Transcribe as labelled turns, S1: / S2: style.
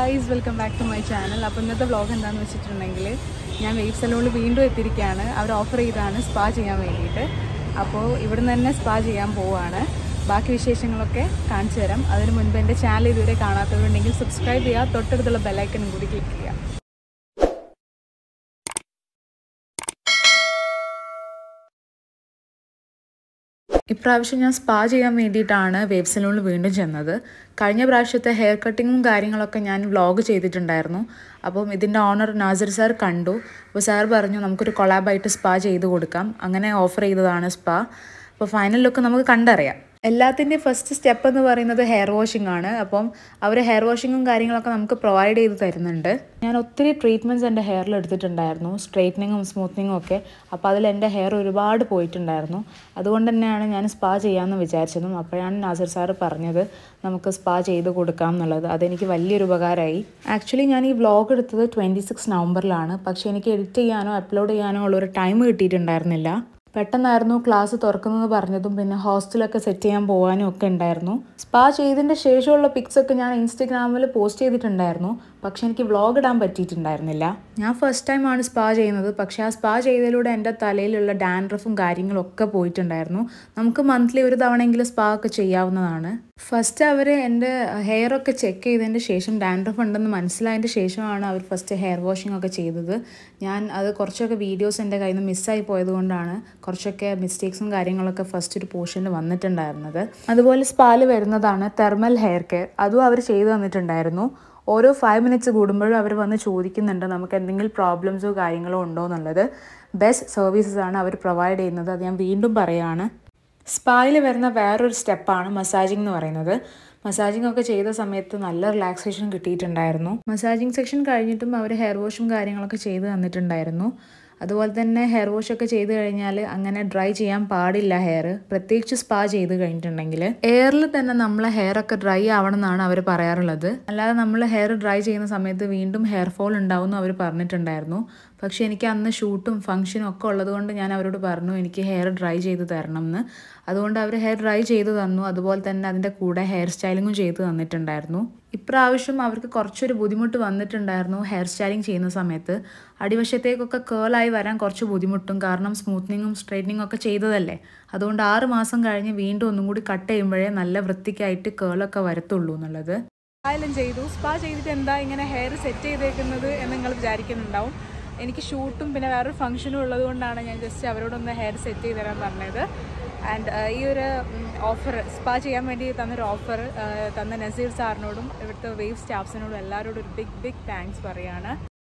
S1: guys welcome back to my channel അപ്പോൾ ഇന്നത്തെ vlog എന്താണെന്ന് വെച്ചിട്ടുണ്ടെങ്കിൽ ഞാൻ വെയ്വ് സലൂണിൽ വീണ്ടും എത്തിയിരിക്കുകയാണ് അവർ ഓഫർ ചെയ്താണ് സ്പാ ചെയ്യാൻ വേണ്ടിയിട്ട് അപ്പോൾ ഇവിടുന്ന് തന്നെ സ്പാ ചെയ്യാൻ പോവുകയാണ് ബാക്കി വിശേഷങ്ങളൊക്കെ കാണിച്ചു തരാം അതിന് മുൻപ് എൻ്റെ ചാനൽ ഇതുവരെ കാണാത്തവരുണ്ടെങ്കിൽ സബ്സ്ക്രൈബ് ചെയ്യുക തൊട്ടടുത്തുള്ള ബെല്ലൈക്കനും കൂടി ക്ലിക്ക് ചെയ്യുക ഇപ്രാവശ്യം ഞാൻ സ്പാ ചെയ്യാൻ വേണ്ടിയിട്ടാണ് വേവ് സലൂണിൽ വീണ്ടും ചെന്നത് കഴിഞ്ഞ പ്രാവശ്യത്തെ ഹെയർ കട്ടിങ്ങും കാര്യങ്ങളൊക്കെ ഞാൻ വ്ളോഗ് ചെയ്തിട്ടുണ്ടായിരുന്നു അപ്പം ഇതിൻ്റെ ഓണർ നാസർ സാർ കണ്ടു അപ്പോൾ സാർ പറഞ്ഞു നമുക്കൊരു കൊളാബായിട്ട് സ്പാ ചെയ്ത് കൊടുക്കാം അങ്ങനെ ഓഫർ ചെയ്തതാണ് സ്പാ അപ്പോൾ ഫൈനൽ ലുക്ക് നമുക്ക് കണ്ടറിയാം എല്ലാത്തിൻ്റെയും ഫസ്റ്റ് സ്റ്റെപ്പ് എന്ന് പറയുന്നത് ഹെയർ വാഷിംഗ് ആണ് അപ്പം അവർ ഹെയർ വാഷിങ്ങും കാര്യങ്ങളൊക്കെ നമുക്ക് പ്രൊവൈഡ് ചെയ്ത് തരുന്നുണ്ട് ഞാൻ ഒത്തിരി ട്രീറ്റ്മെൻറ്റ്സ് എൻ്റെ ഹെയറിൽ എടുത്തിട്ടുണ്ടായിരുന്നു സ്ട്രെയിറ്റനിങ്ങും സ്മൂത്തനിങ്ങും ഒക്കെ അപ്പോൾ അതിൽ എൻ്റെ ഹെയർ ഒരുപാട് പോയിട്ടുണ്ടായിരുന്നു അതുകൊണ്ട് തന്നെയാണ് ഞാൻ സ്പാ ചെയ്യാമെന്ന് വിചാരിച്ചതും അപ്പോഴാണ് നാസർ സാറ് പറഞ്ഞത് നമുക്ക് സ്പാ ചെയ്ത് കൊടുക്കാം എന്നുള്ളത് അതെനിക്ക് വലിയൊരു ഉപകാരമായി ആക്ച്വലി ഞാൻ ഈ വ്ളോഗ് എടുത്തത് ട്വൻറ്റി സിക്സ് നവംബറിലാണ് പക്ഷേ എനിക്ക് എഡിറ്റ് ചെയ്യാനോ അപ്ലോഡ് ചെയ്യാനോ ഉള്ളൊരു ടൈം കിട്ടിയിട്ടുണ്ടായിരുന്നില്ല പെട്ടെന്നായിരുന്നു ക്ലാസ് തുറക്കുന്നത് പറഞ്ഞതും പിന്നെ ഹോസ്റ്റലൊക്കെ സെറ്റ് ചെയ്യാൻ പോകാനും ഒക്കെ ഉണ്ടായിരുന്നു സ്പാ ചെയ്തതിൻ്റെ ശേഷമുള്ള പിക്സ് ഒക്കെ ഞാൻ ഇൻസ്റ്റഗ്രാമിൽ പോസ്റ്റ് ചെയ്തിട്ടുണ്ടായിരുന്നു പക്ഷെ എനിക്ക് വ്ളോഗ് ഇടാൻ പറ്റിയിട്ടുണ്ടായിരുന്നില്ല ഞാൻ ഫസ്റ്റ് ടൈമാണ് സ്പാ ചെയ്യുന്നത് പക്ഷേ ആ സ്പാ ചെയ്തതിലൂടെ എൻ്റെ തലയിലുള്ള ഡാൻഡ്രഫും കാര്യങ്ങളും ഒക്കെ പോയിട്ടുണ്ടായിരുന്നു നമുക്ക് മന്ത്ലി ഒരു തവണയെങ്കിലും സ്പാ ഒക്കെ ചെയ്യാവുന്നതാണ് ഫസ്റ്റ് അവർ എൻ്റെ ഹെയർ ഒക്കെ ചെക്ക് ചെയ്തതിൻ്റെ ശേഷം ഡാൻഡ്രഫ് ഉണ്ടെന്ന് മനസ്സിലായതിൻ്റെ ശേഷമാണ് അവർ ഫസ്റ്റ് ഹെയർ വാഷിംഗ് ഒക്കെ ചെയ്തത് ഞാൻ അത് കുറച്ചൊക്കെ വീഡിയോസ് എൻ്റെ കയ്യിൽ നിന്ന് മിസ്സായി പോയത് കൊണ്ടാണ് കുറച്ചൊക്കെ മിസ്റ്റേക്സും കാര്യങ്ങളൊക്കെ ഫസ്റ്റ് ഒരു പോർഷനിൽ വന്നിട്ടുണ്ടായിരുന്നത് അതുപോലെ സ്പാല് വരുന്നതാണ് തെർമൽ ഹെയർ കെയർ അതും അവർ ചെയ്തു തന്നിട്ടുണ്ടായിരുന്നു ഓരോ ഫൈവ് മിനിറ്റ്സ് കൂടുമ്പോഴും അവർ വന്ന് ചോദിക്കുന്നുണ്ട് നമുക്ക് എന്തെങ്കിലും പ്രോബ്ലംസോ കാര്യങ്ങളോ ഉണ്ടോ എന്നുള്ളത് ബെസ്റ്റ് സർവീസസ് ആണ് അവർ പ്രൊവൈഡ് ചെയ്യുന്നത് അത് ഞാൻ വീണ്ടും പറയുകയാണ് സ്പായിൽ വരുന്ന വേറൊരു സ്റ്റെപ്പാണ് മസാജിങ് എന്ന് പറയുന്നത് മസാജിങ് ഒക്കെ ചെയ്ത സമയത്ത് നല്ല റിലാക്സേഷൻ കിട്ടിയിട്ടുണ്ടായിരുന്നു മസാജിങ് സെക്ഷൻ കഴിഞ്ഞിട്ടും അവർ ഹെയർ വാഷും കാര്യങ്ങളൊക്കെ ചെയ്ത് തന്നിട്ടുണ്ടായിരുന്നു അതുപോലെ തന്നെ ഹെയർ വാഷ് ഒക്കെ ചെയ്ത് കഴിഞ്ഞാൽ അങ്ങനെ ഡ്രൈ ചെയ്യാൻ പാടില്ല ഹെയർ പ്രത്യേകിച്ച് സ്പാ ചെയ്ത് കഴിഞ്ഞിട്ടുണ്ടെങ്കിൽ എയറിൽ തന്നെ നമ്മളെ ഹെയർ ഒക്കെ ഡ്രൈ ആവണം എന്നാണ് അവർ പറയാറുള്ളത് അല്ലാതെ നമ്മൾ ഹെയർ ഡ്രൈ ചെയ്യുന്ന സമയത്ത് വീണ്ടും ഹെയർ ഫോൾ ഉണ്ടാവും എന്ന് അവർ പറഞ്ഞിട്ടുണ്ടായിരുന്നു പക്ഷേ എനിക്ക് അന്ന് ഷൂട്ടും ഫംഗ്ഷനും ഒക്കെ ഉള്ളതുകൊണ്ട് ഞാൻ അവരോട് പറഞ്ഞു എനിക്ക് ഹെയർ ഡ്രൈ ചെയ്ത് തരണം എന്ന് അതുകൊണ്ട് അവർ ഹെയർ ഡ്രൈ ചെയ്ത് തന്നു അതുപോലെ തന്നെ അതിൻ്റെ കൂടെ ഹെയർ സ്റ്റൈലിങ്ങും ചെയ്ത് തന്നിട്ടുണ്ടായിരുന്നു ഇപ്രാവശ്യം അവർക്ക് കുറച്ചൊരു ബുദ്ധിമുട്ട് വന്നിട്ടുണ്ടായിരുന്നു ഹെയർ സ്റ്റൈലിംഗ് ചെയ്യുന്ന സമയത്ത് അടിവശത്തേക്കൊക്കെ കേളായി വരാൻ കുറച്ച് ബുദ്ധിമുട്ടും കാരണം സ്മൂത്തനിങ്ങും സ്ട്രൈറ്റനിങ്ങും ഒക്കെ ചെയ്തതല്ലേ അതുകൊണ്ട് ആറ് മാസം കഴിഞ്ഞ് വീണ്ടും ഒന്നും കൂടി കട്ട് ചെയ്യുമ്പോഴേ നല്ല വൃത്തിക്കായിട്ട് കേളൊക്കെ വരത്തുള്ളൂ എന്നുള്ളത് സ്പായെല്ലാം ചെയ്തു സ്പാ ചെയ്തിട്ട് എന്താ ഇങ്ങനെ ഹെയർ സെറ്റ് ചെയ്തേക്കുന്നത് എന്ന് നിങ്ങൾ വിചാരിക്കുന്നുണ്ടാവും എനിക്ക് ഷൂട്ടും പിന്നെ വേറൊരു ഫംഗ്ഷനും ഉള്ളത് കൊണ്ടാണ് ഞാൻ ജസ്റ്റ് അവരോടൊന്ന് ഹെയർ സെറ്റ് ചെയ്ത് തരാൻ പറഞ്ഞത് ആൻഡ് ഈ ഒരു ഓഫർ സ്പാ ചെയ്യാൻ വേണ്ടി തന്നൊരു ഓഫർ തന്ന നസീർ സാറിനോടും ഇവിടുത്തെ വേവ് സ്റ്റാഫ്സിനോടും എല്ലാവരോടും ഒരു ബിഗ് ബിഗ് താങ്ക്സ് പറയാണ്